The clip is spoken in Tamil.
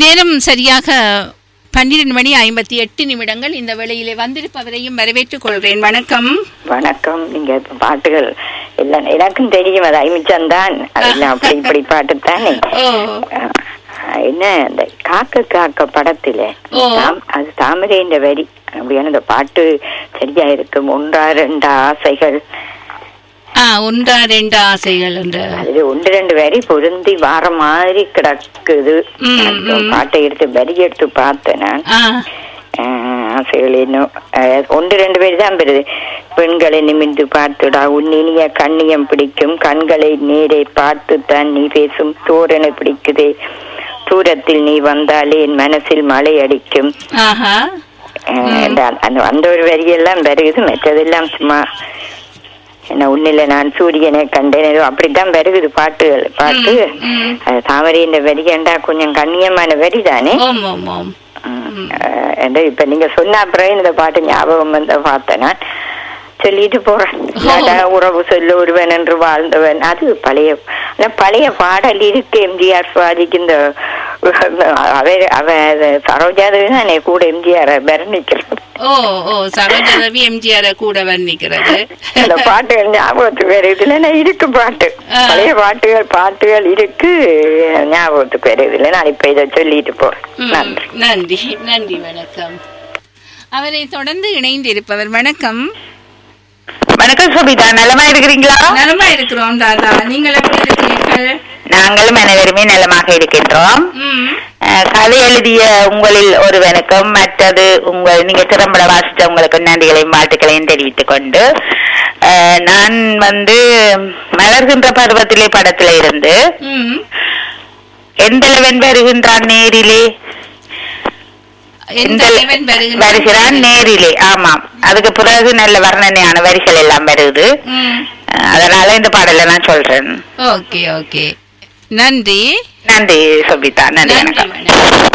நேரம் சரியாக பன்னிரண்டு மணி ஐம்பத்தி எட்டு நிமிடங்கள் இந்த வேளையிலே வந்திருப்பவரையும் வரவேற்றுக் கொள்கிறேன் வணக்கம் வணக்கம் நீங்க இப்ப பாட்டுகள் எல்லாம் எனக்கும் தெரியும் அது ஐமிச்சம் தான் அதெல்லாம் அப்படி இப்படி பாட்டு தானே ஓ என்ன இந்த காக்க காக்க படத்துல ஓ. தாம்- அது தாமரைன்ற வரி அப்படியான இந்த பாட்டு சரியா இருக்கும் ஒன்றா ரெண்டா ஆசைகள் ஆ ஒன்றா ரெண்டு ஆசைகள் என்று அதுல ஒன்று ரெண்டு வரி பொருந்தி வார மாதிரி கிடக்குது ம், அந்த ம். பாட்டை எடுத்து வரி எடுத்து பார்த்தேன் நான் ஆ ஆஹ் ஆசைகள் இன்னும் அஹ் ஒன்று ரெண்டு பேர் தான் பெறுது பெண்களை நிமிர்ந்து பார்த்துடா உன் இனிய கண்ணியம் பிடிக்கும் கண்களை நேரே பார்த்து தான் நீ பேசும் தோரணை பிடிக்குதே தூரத்தில் நீ வந்தாலே என் மனசில் மழை அடிக்கும் ஆஹா ஆஹ் அந்த அந்த அந்த ஒரு வரியெல்லாம் வருகுது மற்றதெல்லாம் சும்மா என்ன உன்னில நான் சூரியனை கண்டேன் ஏதோ அப்படித்தான் வருகுது பாட்டுகள் பாட்டு ம், ம். அது தாமரையின் வரி கண்டா கொஞ்சம் கண்ணியமான வரி தானே ஓம் ஓம் ஓம் அஹ் என்ன இப்ப நீங்க சொன்ன அப்புறம் இந்த பாட்டு ஞாபகம் வந்து பார்த்தேன் நான். சொல்லிட்டு போறேன் நடா உறவு சொல்ல ஒருவன் என்று வாழ்ந்தவன் அது பழைய ஆனா பழைய பாடல் இருக்கு எம்ஜிஆர் சுவாதிக்கு இந்த அவர் அவ சரோஜாதேவி தான் கூட எம்ஜிஆர் வர்ணிக்கிறது ஓ ஓ சரோஜரவி எம்ஜிஆர் கூட வர்ணிக்கிறது அந்த பாட்டுகள் ஞாபகத்துக்கு வருது இல்லைன்னா இருக்கு பாட்டு ஆ. பழைய பாட்டுகள் பாட்டுகள் இருக்கு ஞாபகத்துக்கு வருது இல்லை நான் இப்ப இதை சொல்லிட்டு போறேன் ம், நன்றி நன்றி நன்றி வணக்கம் அவரை தொடர்ந்து இணைந்திருப்பவர் வணக்கம் வணக்கம் சுபிதா நலமா இருக்கிறீங்களா நலமா இருக்கிறோம் தாதா நீங்கள் எப்படி இருக்கிறீர்கள் நாங்களும் அனைவருமே நலமாக இருக்கின்றோம் ம் அஹ், கதை எழுதிய உங்களில் ஒருவனுக்கும் மற்றது உங்கள் நீங்க திறம்பட வாசித்த உங்களுக்கு நன்றிகளையும் வாழ்த்துக்களையும் தெரிவித்துக் கொண்டு அஹ், நான் வந்து மலர்கின்ற பருவத்திலே படத்தில இருந்து ம் எந்தளவன் வருகின்றான் நேரிலே எந்த எந்த- இறைவன் வருகின்றான்? வருகிறான் நேரிலே ஆமாம் அதுக்கு பிறகு நல்ல வர்ணனையான வரிகள் எல்லாம் வருது ம் அஹ், அதனால இந்த பாடலை நான் சொல்றேன் ஓகே ஓகே நன்றி நன்றி சுபிதா நன்றி நன்றி வணக்கம் வணக்கம்